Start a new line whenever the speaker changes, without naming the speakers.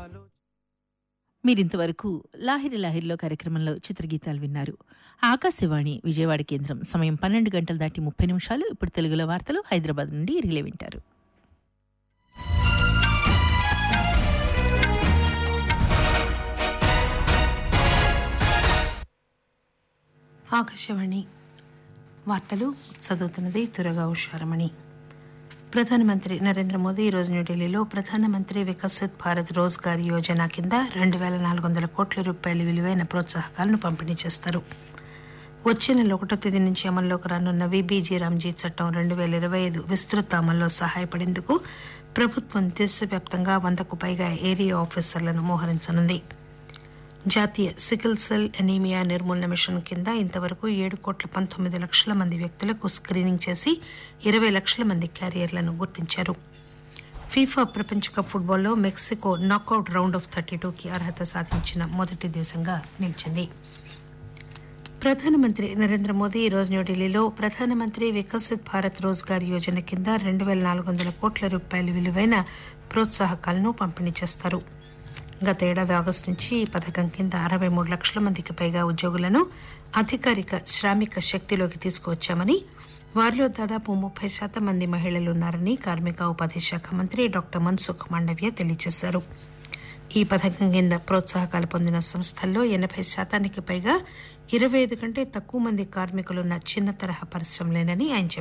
మీరింతవరకు లాహిరి లాహిరిలో కార్యక్రమంలో చిత్రగీతాలు విన్నారు ఆకాశవాణి విజయవాడ కేంద్రం సమయం పన్నెండు గంటలు దాటి ముప్పై నిమిషాలు ఇప్పుడు తెలుగులో వార్తలు హైదరాబాద్ నుండి రిలే వింటారు
ఆకాశవాణి వార్తలు చదువుతున్నది తురగా ఉషారమణి ప్రధానమంత్రి నరేంద్ర మోదీ ఈరోజు న్యూఢిల్లీలో ప్రధానమంత్రి వికసిత్ భారత్ రోజ్గార్ యోజన కింద రెండు వేల నాలుగు వందల కోట్ల రూపాయల విలువైన ప్రోత్సాహకాలను పంపిణీ చేస్తారు వచ్చే నెల ఒకటో తేదీ నుంచి అమల్లోకి రానున్న విబీజీ రామ్జీ చట్టం రెండు వేల ఇరవై ఐదు విస్తృత అమల్లో సహాయపడేందుకు ప్రభుత్వం దేశవ్యాప్తంగా వందకు పైగా ఏరియా ఆఫీసర్లను మోహరించనుంది జాతీయ సికిల్ సెల్ ఎనీమియా నిర్మూలన మిషన్ కింద ఇంతవరకు ఏడు కోట్ల పంతొమ్మిది లక్షల మంది వ్యక్తులకు స్క్రీనింగ్ చేసి ఇరవై లక్షల మంది క్యారియర్లను గుర్తించారు ఫీఫా ప్రపంచ కప్ ఫుట్బాల్లో Mexico knockout round of thirty టూకి అర్హత సాధించిన మొదటి దేశంగా నిలిచింది ప్రధానమంత్రి నరేంద్ర మోదీ ఈరోజు న్యూఢిల్లీలో ప్రధానమంత్రి వికసిత్ భారత్ రోజ్గార్ యోజన కింద రెండు వేల నాలుగు వందల కోట్ల రూపాయల విలువైన ప్రోత్సాహకాలను పంపిణీ చేస్తారు గత ఏడాది ఆగస్టు నుంచి ఈ పథకం కింద అరవై మూడు లక్షల మందికి పైగా ఉద్యోగులను అధికారిక శ్రామిక శక్తిలోకి తీసుకువచ్చామని వారిలో దాదాపు ముప్పై శాతం మంది మహిళలు ఉన్నారని కార్మిక ఉపాధి శాఖ మంత్రి డాక్టర్ మన్సుఖ్ మాండవ్య తెలియజేశారు ఈ పథకం కింద ప్రోత్సాహకాలు పొందిన సంస్థల్లో ఎనభై శాతానికి పైగా ఇరవై ఐదు కంటే తక్కువ మంది కార్మికులున్న చిన్న తరహా పరిశ్రమలేనని ఆయన చెప్పారు